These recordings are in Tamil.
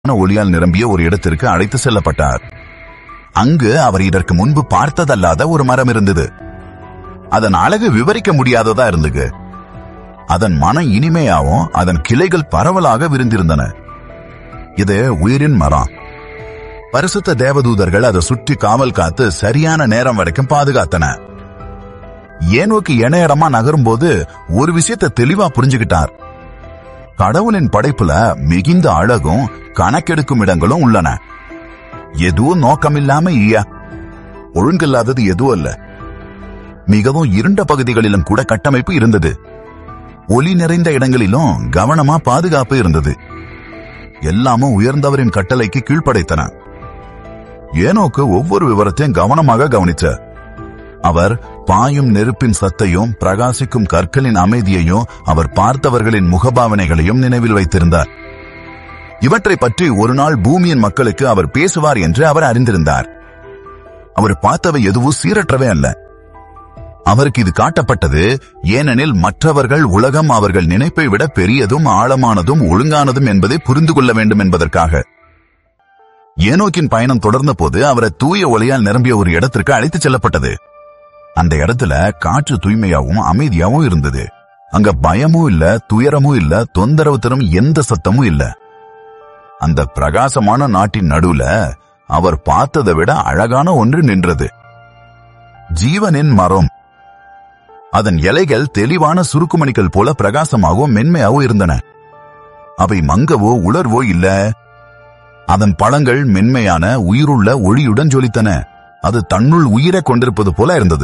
ஒளியால் நிரம்பிய ஒரு இடத்திற்கு அழைத்து செல்லப்பட்டார் அங்கு அவர் இதற்கு முன்பு பார்த்ததல்லாத ஒரு மரம் இருந்தது அதன் அழகு விவரிக்க முடியாததா இருந்தது அதன் மனம் இனிமையாவும் அதன் கிளைகள் பரவலாக விரிந்திருந்தன இது உயிரின் மரம் பரிசுத்த தேவதூதர்கள் அதை சுற்றி காவல் காத்து சரியான நேரம் வரைக்கும் பாதுகாத்தன ஏனோக்கு இணையடமா நகரும் போது ஒரு விஷயத்தை தெளிவா புரிஞ்சுகிட்டார் கடவுளின் படைப்புல மிகுந்த அழகும் கணக்கெடுக்கும் இடங்களும் உள்ளன எதுவும் நோக்கமில்லாம இல்ல ஒழுங்கில்லாதது எதுவும் அல்ல மிகவும் இருண்ட பகுதிகளிலும் கூட கட்டமைப்பு இருந்தது ஒளி நிறைந்த இடங்களிலும் கவனமா பாதுகாப்பு இருந்தது எல்லாமும் உயர்ந்தவரின் கட்டளைக்கு கீழ்ப்படைத்தன ஏனோக்கு ஒவ்வொரு விவரத்தையும் கவனமாக கவனிச்சார் அவர் பாயும் நெருப்பின் சத்தையும் பிரகாசிக்கும் கற்களின் அமைதியையும் அவர் பார்த்தவர்களின் முகபாவனைகளையும் நினைவில் வைத்திருந்தார் இவற்றை பற்றி ஒரு நாள் பூமியின் மக்களுக்கு அவர் பேசுவார் என்று அவர் அறிந்திருந்தார் அவர் பார்த்தவை எதுவும் சீரற்றவே அல்ல அவருக்கு இது காட்டப்பட்டது ஏனெனில் மற்றவர்கள் உலகம் அவர்கள் நினைப்பை விட பெரியதும் ஆழமானதும் ஒழுங்கானதும் என்பதை புரிந்து கொள்ள வேண்டும் என்பதற்காக ஏனோக்கின் பயணம் தொடர்ந்த போது அவரை தூய ஒளியால் நிரம்பிய ஒரு இடத்திற்கு அழைத்துச் செல்லப்பட்டது அந்த இடத்துல காற்று தூய்மையாவும் அமைதியாவும் இருந்தது அங்க பயமும் இல்ல துயரமும் இல்ல தொந்தரவு தரும் எந்த சத்தமும் இல்ல அந்த பிரகாசமான நாட்டின் நடுவுல அவர் பார்த்ததை விட அழகான ஒன்று நின்றது ஜீவனின் மரம் அதன் இலைகள் தெளிவான சுருக்குமணிகள் போல பிரகாசமாகவும் மென்மையாகவும் இருந்தன அவை மங்கவோ உலர்வோ இல்ல அதன் பழங்கள் மென்மையான உயிருள்ள ஒளியுடன் ஜொலித்தன அது தன்னுள் உயிரை கொண்டிருப்பது போல இருந்தது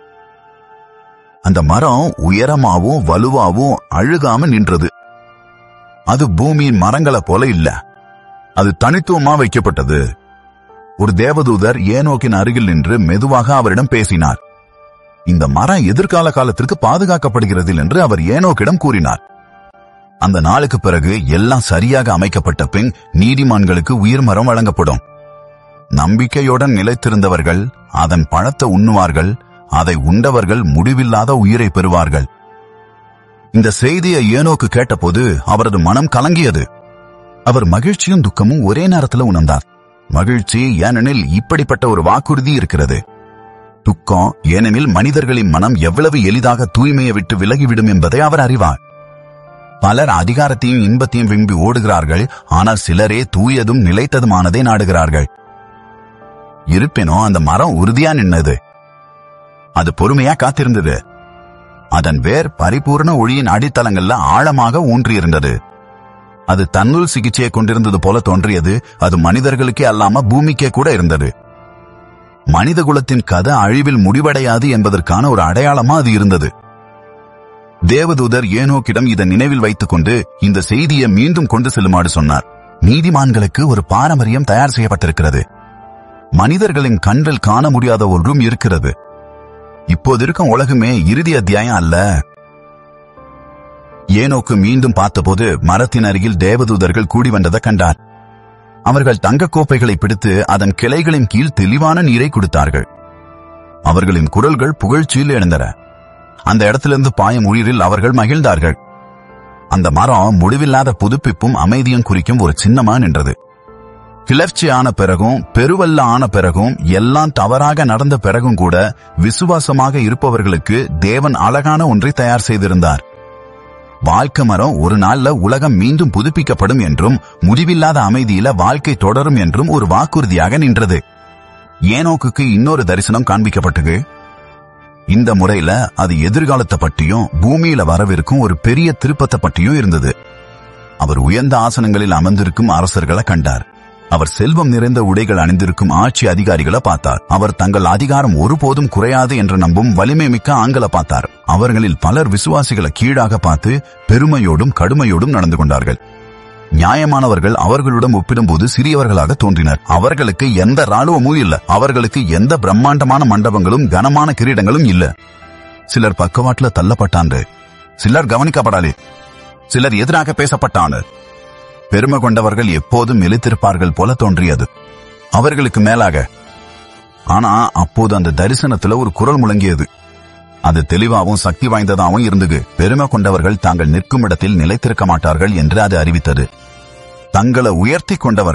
அந்த மரம் உயரமாவும் வலுவாவும் அழுகாம நின்றது அது பூமியின் மரங்களை போல இல்ல அது தனித்துவமா வைக்கப்பட்டது ஒரு தேவதூதர் ஏனோக்கின் அருகில் நின்று மெதுவாக அவரிடம் பேசினார் இந்த மரம் எதிர்கால காலத்திற்கு பாதுகாக்கப்படுகிறது என்று அவர் ஏனோக்கிடம் கூறினார் அந்த நாளுக்கு பிறகு எல்லாம் சரியாக அமைக்கப்பட்ட பின் நீதிமான்களுக்கு உயிர் மரம் வழங்கப்படும் நம்பிக்கையுடன் நிலைத்திருந்தவர்கள் அதன் பழத்தை உண்ணுவார்கள் அதை உண்டவர்கள் முடிவில்லாத உயிரை பெறுவார்கள் இந்த செய்தியை ஏனோக்கு கேட்டபோது அவரது மனம் கலங்கியது அவர் மகிழ்ச்சியும் துக்கமும் ஒரே நேரத்தில் உணர்ந்தார் மகிழ்ச்சி ஏனெனில் இப்படிப்பட்ட ஒரு வாக்குறுதி இருக்கிறது துக்கம் ஏனெனில் மனிதர்களின் மனம் எவ்வளவு எளிதாக தூய்மையை விட்டு விலகிவிடும் என்பதை அவர் அறிவார் பலர் அதிகாரத்தையும் இன்பத்தையும் விரும்பி ஓடுகிறார்கள் ஆனால் சிலரே தூயதும் நிலைத்ததுமானதை நாடுகிறார்கள் இருப்பினும் அந்த மரம் உறுதியா நின்னது அது பொறுமையா காத்திருந்தது அதன் வேர் பரிபூர்ண ஒளியின் அடித்தளங்கள்ல ஆழமாக ஊன்றியிருந்தது அது தன்னுள் சிகிச்சையை கொண்டிருந்தது போல தோன்றியது அது மனிதர்களுக்கே அல்லாம பூமிக்கே கூட இருந்தது மனித குலத்தின் கதை அழிவில் முடிவடையாது என்பதற்கான ஒரு அடையாளமா அது இருந்தது தேவதூதர் ஏனோக்கிடம் இதை நினைவில் வைத்துக் கொண்டு இந்த செய்தியை மீண்டும் கொண்டு செல்லுமாறு சொன்னார் நீதிமான்களுக்கு ஒரு பாரம்பரியம் தயார் செய்யப்பட்டிருக்கிறது மனிதர்களின் கண்கள் காண முடியாத ஒன்றும் இருக்கிறது இப்போது இருக்கும் உலகமே இறுதி அத்தியாயம் அல்ல ஏனோக்கு மீண்டும் பார்த்தபோது மரத்தின் அருகில் தேவதூதர்கள் கூடி வந்ததை கண்டார் அவர்கள் தங்க கோப்பைகளை பிடித்து அதன் கிளைகளின் கீழ் தெளிவான நீரை கொடுத்தார்கள் அவர்களின் குரல்கள் புகழ்ச்சியில் எழுந்தன அந்த இடத்திலிருந்து பாயும் உயிரில் அவர்கள் மகிழ்ந்தார்கள் அந்த மரம் முடிவில்லாத புதுப்பிப்பும் அமைதியும் குறிக்கும் ஒரு சின்னமா நின்றது கிளர்ச்சி ஆன பிறகும் பெருவல்ல ஆன பிறகும் எல்லாம் தவறாக நடந்த பிறகும் கூட விசுவாசமாக இருப்பவர்களுக்கு தேவன் அழகான ஒன்றை தயார் செய்திருந்தார் வாழ்க்கை மரம் ஒரு நாள்ல உலகம் மீண்டும் புதுப்பிக்கப்படும் என்றும் முடிவில்லாத அமைதியில வாழ்க்கை தொடரும் என்றும் ஒரு வாக்குறுதியாக நின்றது ஏனோக்குக்கு இன்னொரு தரிசனம் காண்பிக்கப்பட்டது இந்த முறையில அது எதிர்காலத்தை பற்றியும் பூமியில வரவிருக்கும் ஒரு பெரிய திருப்பத்தை பற்றியும் இருந்தது அவர் உயர்ந்த ஆசனங்களில் அமர்ந்திருக்கும் அரசர்களை கண்டார் அவர் செல்வம் நிறைந்த உடைகள் அணிந்திருக்கும் ஆட்சி அதிகாரிகளை பார்த்தார் அவர் தங்கள் அதிகாரம் ஒருபோதும் குறையாது என்று நம்பும் வலிமை மிக்க ஆண்களை பார்த்தார் அவர்களில் பலர் விசுவாசிகளை கீழாக பார்த்து பெருமையோடும் கடுமையோடும் நடந்து கொண்டார்கள் நியாயமானவர்கள் அவர்களுடன் ஒப்பிடும்போது சிறியவர்களாக தோன்றினர் அவர்களுக்கு எந்த ராணுவமும் இல்ல அவர்களுக்கு எந்த பிரம்மாண்டமான மண்டபங்களும் கனமான கிரீடங்களும் இல்ல சிலர் பக்கவாட்டுல தள்ளப்பட்டாண்டு சிலர் கவனிக்கப்படாலே சிலர் எதிராக பேசப்பட்டானர் பெருமை கொண்டவர்கள் எப்போதும் நிலைத்திருப்பார்கள் போல தோன்றியது அவர்களுக்கு மேலாக ஆனா அப்போது அந்த தரிசனத்துல ஒரு குரல் முழங்கியது அது தெளிவாகவும் சக்தி வாய்ந்ததாகவும் இருந்தது பெருமை கொண்டவர்கள் தாங்கள் நிற்கும் இடத்தில் நிலைத்திருக்க மாட்டார்கள் என்று அது அறிவித்தது தங்களை உயர்த்தி கொண்டவர்கள்